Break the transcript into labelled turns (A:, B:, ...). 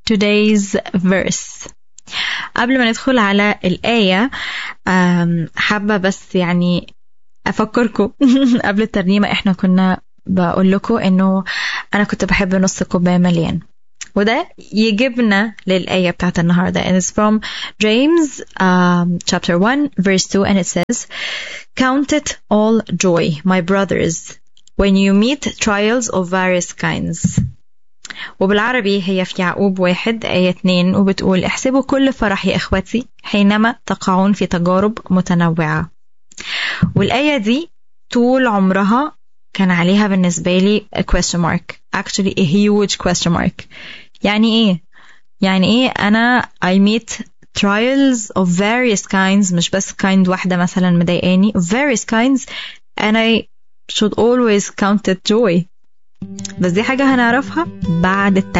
A: today's verse قبل ما ندخل على الآية أم، حابة بس يعني أفكركم قبل الترنيمة إحنا كنا بقول لكم إنه أنا كنت بحب نص كوباية مليان وده يجيبنا للآية بتاعت النهاردة and it's from James um, chapter 1 verse 2 and it says Count it all joy my brothers when you meet trials of various kinds وبالعربي هي في يعقوب واحد آية اتنين وبتقول احسبوا كل فرح يا إخوتي حينما تقعون في تجارب متنوعة والآية دي طول عمرها كان عليها بالنسبة لي a question mark actually a huge question mark يعني إيه؟ يعني إيه أنا I meet trials of various kinds مش بس kind واحدة مثلا مضايقاني of various kinds and I should always count it joy بس دي حاجة هنعرفها بعد الترنيمة